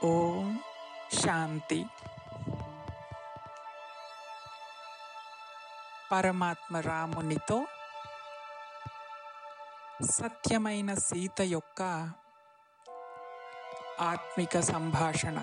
ఓం శాంతి పరమాత్మ రామునితో సత్యమైన సీత యొక్క ఆత్మిక సంభాషణ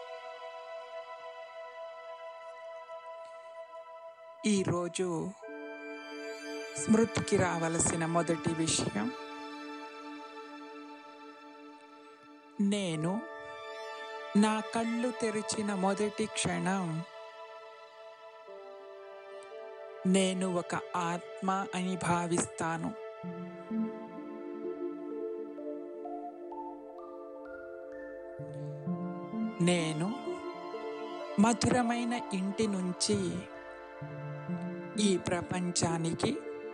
ఈరోజు స్మృతికి రావలసిన మొదటి విషయం నేను నా కళ్ళు తెరిచిన మొదటి క్షణం నేను ఒక ఆత్మ అని భావిస్తాను నేను మధురమైన ఇంటి నుంచి ఈ ప్రపంచానికి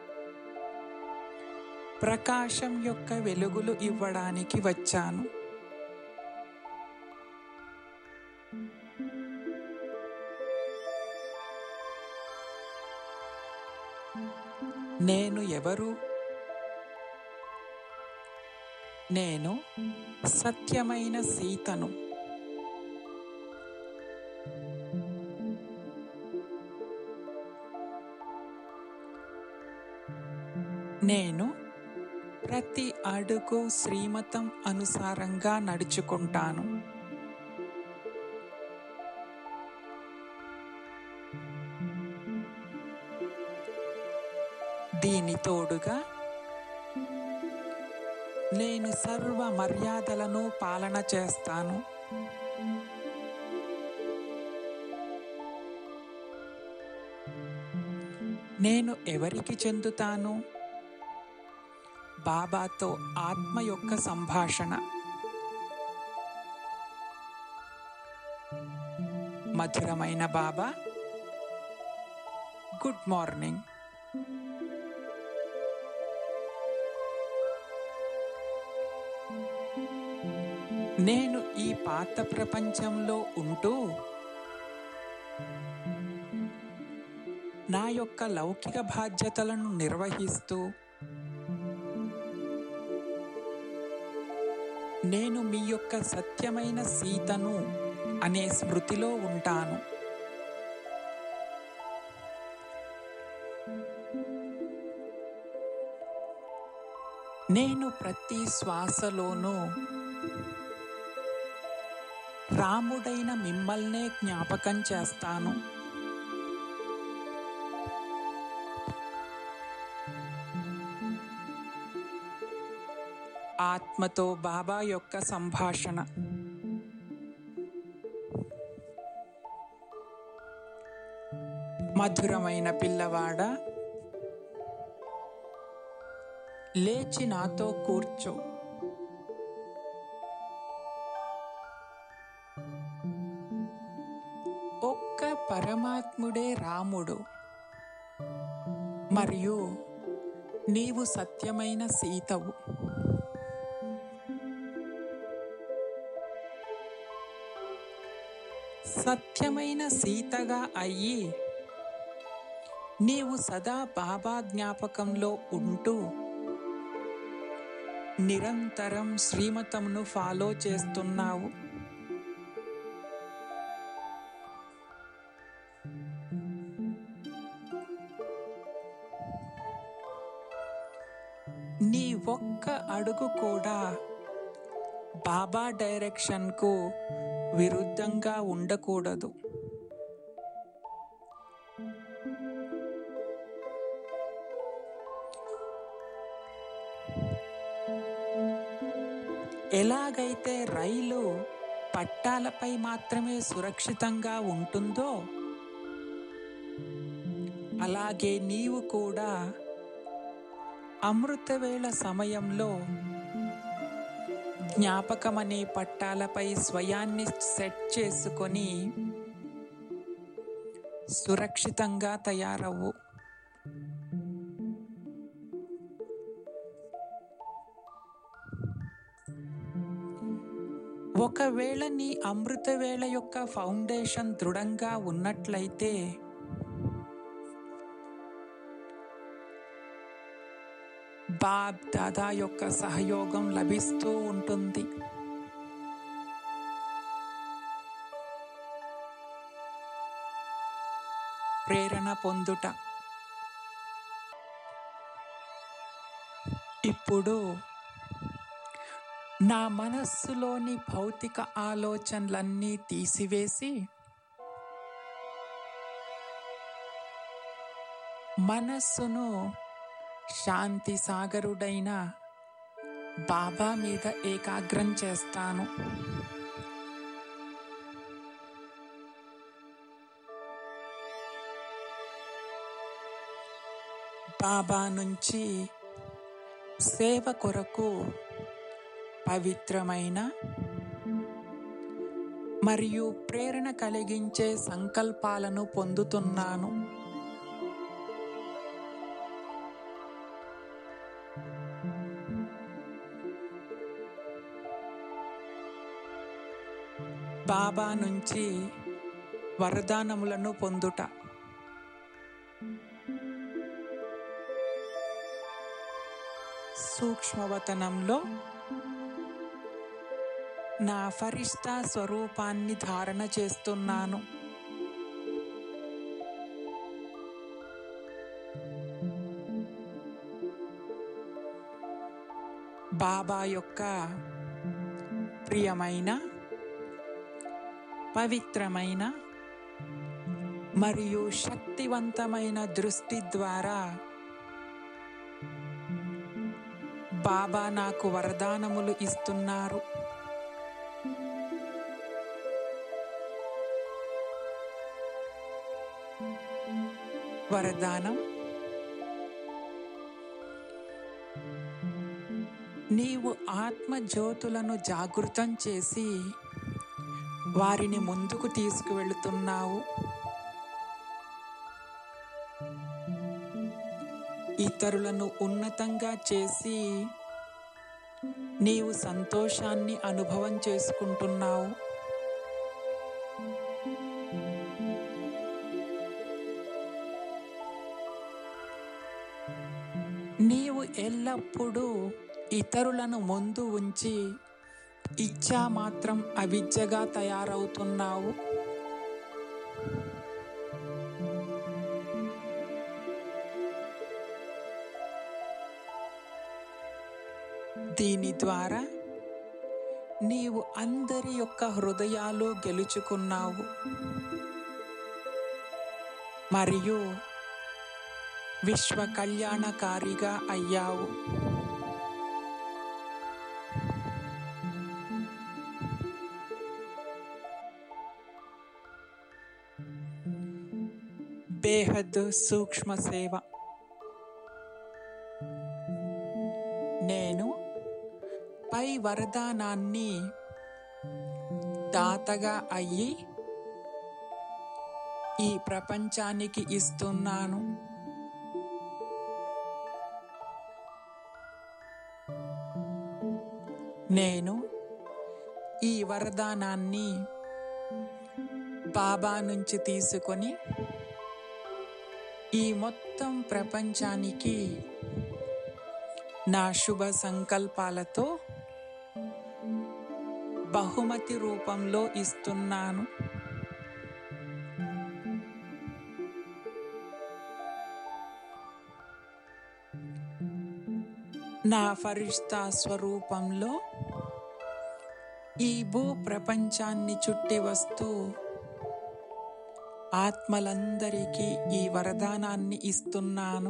ప్రకాశం యొక్క వెలుగులు ఇవ్వడానికి వచ్చాను నేను ఎవరు నేను సత్యమైన సీతను నేను ప్రతి అడుగు శ్రీమతం అనుసారంగా నడుచుకుంటాను దీని తోడుగా నేను సర్వ మర్యాదలను పాలన చేస్తాను నేను ఎవరికి చెందుతాను బాబాతో ఆత్మ యొక్క సంభాషణ మధురమైన బాబా గుడ్ మార్నింగ్ నేను ఈ పాత ప్రపంచంలో ఉంటూ నా యొక్క లౌకిక బాధ్యతలను నిర్వహిస్తూ నేను మీ యొక్క సత్యమైన సీతను అనే స్మృతిలో ఉంటాను నేను ప్రతి శ్వాసలోనూ రాముడైన మిమ్మల్నే జ్ఞాపకం చేస్తాను ఆత్మతో బాబా యొక్క సంభాషణ మధురమైన పిల్లవాడ లేచి నాతో కూర్చో ఒక్క పరమాత్ముడే రాముడు మరియు నీవు సత్యమైన సీతవు సత్యమైన సీతగా అయ్యి నీవు సదా బాబా జ్ఞాపకంలో ఉంటూ నిరంతరం శ్రీమతమును ఫాలో చేస్తున్నావు నీ ఒక్క అడుగు కూడా బాబా డైరెక్షన్కు విరుద్ధంగా ఉండకూడదు ఎలాగైతే రైలు పట్టాలపై మాత్రమే సురక్షితంగా ఉంటుందో అలాగే నీవు కూడా అమృతవేళ సమయంలో జ్ఞాపకమనే పట్టాలపై స్వయాన్ని సెట్ చేసుకొని సురక్షితంగా తయారవు ఒకవేళ నీ అమృతవేళ యొక్క ఫౌండేషన్ దృఢంగా ఉన్నట్లయితే బాబ్ దాదా యొక్క సహయోగం లభిస్తూ ఉంటుంది ప్రేరణ పొందుట ఇప్పుడు నా మనస్సులోని భౌతిక ఆలోచనలన్నీ తీసివేసి మనస్సును శాంతి సాగరుడైన బాబా మీద ఏకాగ్రం చేస్తాను బాబా నుంచి సేవ కొరకు పవిత్రమైన మరియు ప్రేరణ కలిగించే సంకల్పాలను పొందుతున్నాను బాబా నుంచి వరదానములను పొందుట సూక్ష్మవతనంలో నా ఫరిష్తా స్వరూపాన్ని ధారణ చేస్తున్నాను బాబా యొక్క ప్రియమైన పవిత్రమైన మరియు శక్తివంతమైన దృష్టి ద్వారా బాబా నాకు వరదానములు ఇస్తున్నారు వరదానం నీవు ఆత్మజ్యోతులను జాగృతం చేసి వారిని ముందుకు తీసుకువెళుతున్నావు ఇతరులను ఉన్నతంగా చేసి నీవు సంతోషాన్ని అనుభవం చేసుకుంటున్నావు నీవు ఎల్లప్పుడూ ఇతరులను ముందు ఉంచి ఇచ్చా మాత్రం అవిద్యగా తయారవుతున్నావు దీని ద్వారా నీవు అందరి యొక్క హృదయాలు గెలుచుకున్నావు మరియు విశ్వ కళ్యాణకారిగా అయ్యావు బేహద్ సూక్ష్మ సేవ నేను పై వరదానాన్ని దాతగా అయ్యి ఈ ప్రపంచానికి ఇస్తున్నాను నేను ఈ వరదానాన్ని బాబా నుంచి తీసుకొని ఈ మొత్తం ప్రపంచానికి నా శుభ సంకల్పాలతో బహుమతి రూపంలో ఇస్తున్నాను నా ఫరిష్తా స్వరూపంలో ఈ భూ ప్రపంచాన్ని చుట్టి వస్తూ ఆత్మలందరికీ ఈ వరదానాన్ని ఇస్తున్నాను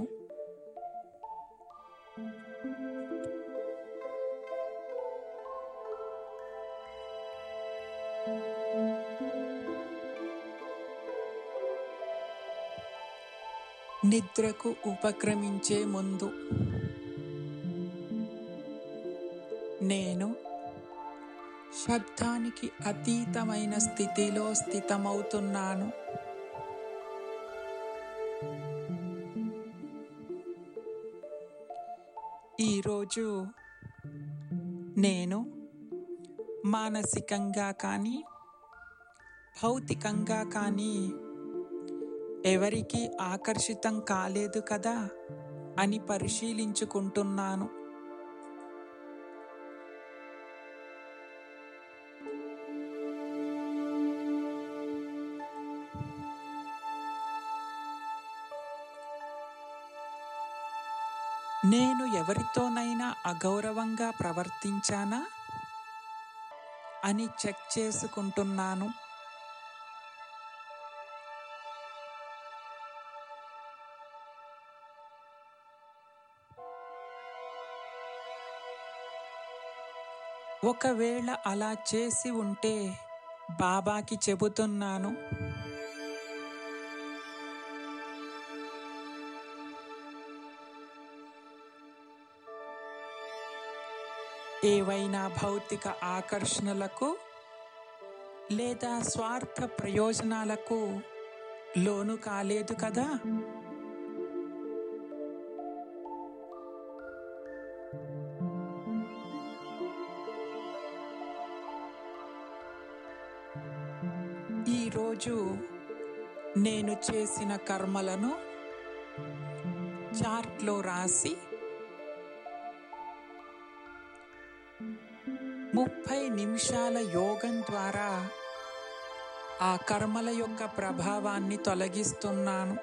నిద్రకు ఉపక్రమించే ముందు నేను శబ్దానికి అతీతమైన స్థితిలో స్థితమవుతున్నాను ఈరోజు నేను మానసికంగా కానీ భౌతికంగా కానీ ఎవరికీ ఆకర్షితం కాలేదు కదా అని పరిశీలించుకుంటున్నాను నేను ఎవరితోనైనా అగౌరవంగా ప్రవర్తించానా అని చెక్ చేసుకుంటున్నాను ఒకవేళ అలా చేసి ఉంటే బాబాకి చెబుతున్నాను ఏవైనా భౌతిక ఆకర్షణలకు లేదా స్వార్థ ప్రయోజనాలకు లోను కాలేదు కదా ఈరోజు నేను చేసిన కర్మలను చార్ట్లో రాసి ముప్పై నిమిషాల యోగం ద్వారా ఆ కర్మల యొక్క ప్రభావాన్ని తొలగిస్తున్నాను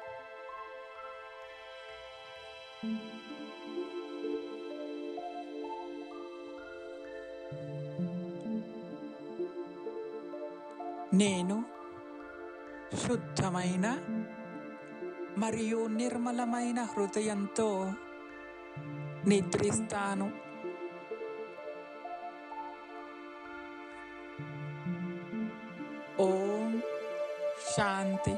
నేను శుద్ధమైన మరియు నిర్మలమైన హృదయంతో నిద్రిస్తాను ఓం శాంతి